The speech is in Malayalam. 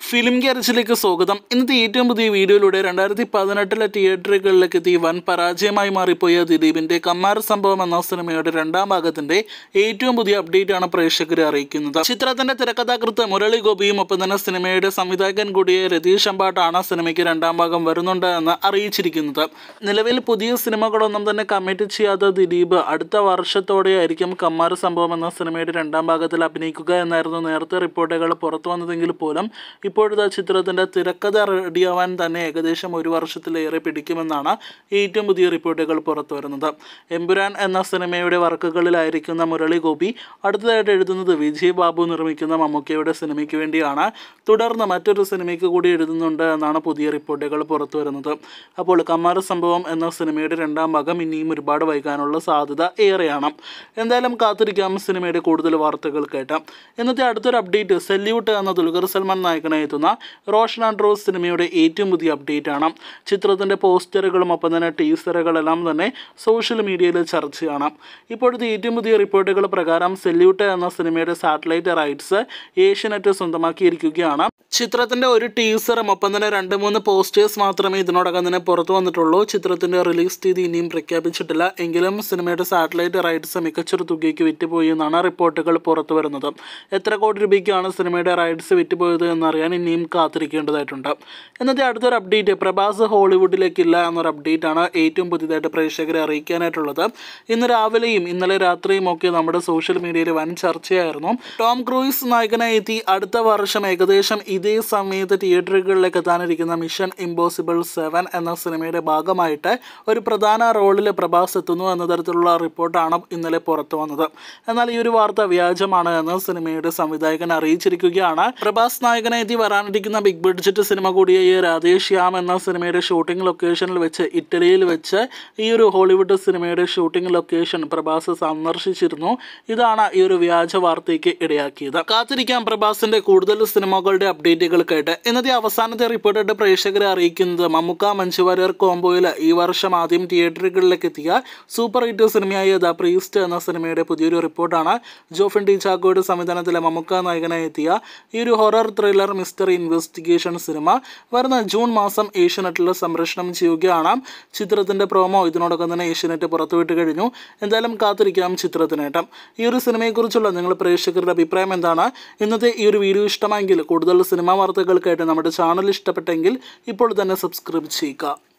ഫിലിം ക്യാരച്ചിലേക്ക് സ്വാഗതം ഇന്നത്തെ ഏറ്റവും പുതിയ വീഡിയോയിലൂടെ രണ്ടായിരത്തി പതിനെട്ടിലെ തിയേറ്ററുകളിലേക്ക് എത്തി വൻ പരാജയമായി മാറിപ്പോയ ദിലീപിന്റെ കമ്മാര സംഭവം എന്ന സിനിമയുടെ രണ്ടാം ഭാഗത്തിന്റെ ഏറ്റവും പുതിയ അപ്ഡേറ്റ് ആണ് പ്രേക്ഷകരെ അറിയിക്കുന്നത് ചിത്രത്തിന്റെ തിരക്കഥാകൃത്ത് മുരളി ഗോപിയും ഒപ്പം തന്നെ സിനിമയുടെ സംവിധായകൻ കൂടിയ രതീഷ് അമ്പാട്ടാണ് സിനിമയ്ക്ക് രണ്ടാം ഭാഗം വരുന്നുണ്ട് എന്ന് അറിയിച്ചിരിക്കുന്നത് നിലവിൽ പുതിയ സിനിമകളൊന്നും തന്നെ കമ്മിറ്റ് ചെയ്യാത്ത ദിലീപ് അടുത്ത വർഷത്തോടെയായിരിക്കും കമ്മാര സംഭവം എന്ന സിനിമയുടെ രണ്ടാം ഭാഗത്തിൽ അഭിനയിക്കുക എന്നായിരുന്നു നേരത്തെ റിപ്പോർട്ടുകൾ പുറത്തു വന്നതെങ്കിൽ പോലും ഇപ്പോഴത്തെ ചിത്രത്തിൻ്റെ തിരക്കഥ റെഡിയാവാൻ തന്നെ ഏകദേശം ഒരു വർഷത്തിലേറെ പിടിക്കുമെന്നാണ് ഏറ്റവും പുതിയ റിപ്പോർട്ടുകൾ പുറത്തു വരുന്നത് എമ്പുരാൻ എന്ന സിനിമയുടെ വർക്കുകളിലായിരിക്കുന്ന മുരളി ഗോപി അടുത്തതായിട്ട് എഴുതുന്നത് വിജയ് ബാബു നിർമ്മിക്കുന്ന മമ്മൂക്കയുടെ സിനിമയ്ക്ക് വേണ്ടിയാണ് തുടർന്ന് മറ്റൊരു സിനിമയ്ക്ക് കൂടി എഴുതുന്നുണ്ട് എന്നാണ് പുതിയ റിപ്പോർട്ടുകൾ പുറത്തു വരുന്നത് അപ്പോൾ കമ്മാര സംഭവം എന്ന സിനിമയുടെ രണ്ടാം ഭാഗം ഇനിയും ഒരുപാട് വൈകാനുള്ള സാധ്യത ഏറെയാണ് എന്തായാലും കാത്തിരിക്കാം സിനിമയുടെ കൂടുതൽ വാർത്തകൾ കേട്ടാം ഇന്നത്തെ അടുത്തൊരു അപ്ഡേറ്റ് സെല്യൂട്ട് എന്ന ദുൽഖർ സൽമാൻ നായകനായി എത്തുന്ന റോഷൻ ആൻഡ്രോസ് സിനിമയുടെ ഏറ്റവും പുതിയ അപ്ഡേറ്റ് ആണ് ചിത്രത്തിൻ്റെ പോസ്റ്ററുകളും ഒപ്പം തന്നെ ടീസറുകളെല്ലാം തന്നെ സോഷ്യൽ മീഡിയയിൽ ചർച്ചയാണ് ഇപ്പോഴത്തെ ഏറ്റവും പുതിയ റിപ്പോർട്ടുകൾ പ്രകാരം സെല്യൂട്ട് എന്ന സിനിമയുടെ സാറ്റലൈറ്റ് റൈറ്റ്സ് ഏഷ്യനെറ്റ് സ്വന്തമാക്കിയിരിക്കുകയാണ് ചിത്രത്തിൻ്റെ ഒരു ടീസറും ഒപ്പം തന്നെ രണ്ട് മൂന്ന് പോസ്റ്റേഴ്സ് മാത്രമേ ഇതിനോടകം തന്നെ പുറത്തു വന്നിട്ടുള്ളൂ ചിത്രത്തിൻ്റെ റിലീസ് തീയതി ഇനിയും പ്രഖ്യാപിച്ചിട്ടില്ല എങ്കിലും സിനിമയുടെ സാറ്റലൈറ്റ് റൈറ്റ്സ് മികച്ചൊരു തുകയ്ക്ക് വിറ്റുപോയി എന്നാണ് റിപ്പോർട്ടുകൾ പുറത്തു വരുന്നത് എത്ര കോടി രൂപയ്ക്കാണ് സിനിമയുടെ റൈറ്റ്സ് വിറ്റുപോയത് എന്നറിയാൻ ഇനിയും കാത്തിരിക്കേണ്ടതായിട്ടുണ്ട് ഇന്നത്തെ അടുത്തൊരു അപ്ഡേറ്റ് പ്രഭാസ് ഹോളിവുഡിലേക്കില്ല എന്നൊരു അപ്ഡേറ്റ് ആണ് ഏറ്റവും പുതിയതായിട്ട് പ്രേക്ഷകരെ അറിയിക്കാനായിട്ടുള്ളത് ഇന്ന് രാവിലെയും ഇന്നലെ രാത്രിയും ഒക്കെ നമ്മുടെ സോഷ്യൽ മീഡിയയിൽ വൻ ചർച്ചയായിരുന്നു ടോം ക്രൂയിസ് നായകനായി എത്തി അടുത്ത വർഷം ഏകദേശം ഇതേ സമയത്ത് തിയേറ്ററുകളിലേക്ക് എത്താനിരിക്കുന്ന മിഷൻ ഇമ്പോസിബിൾ സെവൻ എന്ന സിനിമയുടെ ഭാഗമായിട്ട് ഒരു പ്രധാന റോളിൽ പ്രഭാസ് എത്തുന്നു എന്ന തരത്തിലുള്ള റിപ്പോർട്ടാണ് ഇന്നലെ പുറത്തു വന്നത് എന്നാൽ ഈ ഒരു വാർത്ത വ്യാജമാണ് എന്ന് സിനിമയുടെ സംവിധായകൻ അറിയിച്ചിരിക്കുകയാണ് പ്രഭാസ് നായകനായി എത്തി വരാനിരിക്കുന്ന ബിഗ് ബഡ്ജറ്റ് സിനിമ കൂടിയ രാധേഷ് ശ്യാം എന്ന സിനിമയുടെ ഷൂട്ടിംഗ് ലൊക്കേഷനിൽ വെച്ച് ഇറ്റലിയിൽ വെച്ച് ഈ ഒരു ഹോളിവുഡ് സിനിമയുടെ ഷൂട്ടിംഗ് ലൊക്കേഷൻ പ്രഭാസ് സന്ദർശിച്ചിരുന്നു ഇതാണ് ഈ ഒരു വ്യാജ വാർത്തയ്ക്ക് ഇടയാക്കിയത് കാത്തിരിക്കാം പ്രഭാസിന്റെ കൂടുതൽ സിനിമകളുടെ അപ്ഡേറ്റുകൾ കേട്ട് ഇന്നത്തെ അവസാനത്തെ റിപ്പോർട്ടായിട്ട് പ്രേക്ഷകരെ അറിയിക്കുന്നത് മമ്മുക്ക മഞ്ജു വാര്യർ കോംബോയിൽ ഈ വർഷം ആദ്യം തിയേറ്ററുകളിലേക്ക് എത്തിയ സൂപ്പർ ഹിറ്റ് സിനിമയായ ദ പ്രീസ്റ്റ് എന്ന സിനിമയുടെ പുതിയൊരു റിപ്പോർട്ടാണ് ജോഫിൻ ടി ചാക്കോയുടെ സംവിധാനത്തിലെ മമ്മുക്ക നായകനായി എത്തിയ ഈ ഒരു horror thriller mystery investigation cinema വരുന്ന ജൂൺ മാസം ഏഷ്യനെറ്റിൽ സംപ്രേഷണം ചെയ്യുകയാണ് ചിത്രത്തിൻ്റെ പ്രോമോ ഇതിനോടൊപ്പം തന്നെ ഏഷ്യനെറ്റ് പുറത്തുവിട്ട് കഴിഞ്ഞു എന്തായാലും കാത്തിരിക്കാം ചിത്രത്തിനേട്ടം ഈ ഒരു സിനിമയെക്കുറിച്ചുള്ള നിങ്ങൾ പ്രേക്ഷകരുടെ അഭിപ്രായം എന്താണ് ഇന്നത്തെ ഈ ഒരു വീഡിയോ ഇഷ്ടമെങ്കിൽ കൂടുതൽ സിനിമാ വാർത്തകൾക്കായിട്ട് നമ്മുടെ ചാനൽ ഇഷ്ടപ്പെട്ടെങ്കിൽ ഇപ്പോൾ തന്നെ സബ്സ്ക്രൈബ് ചെയ്യുക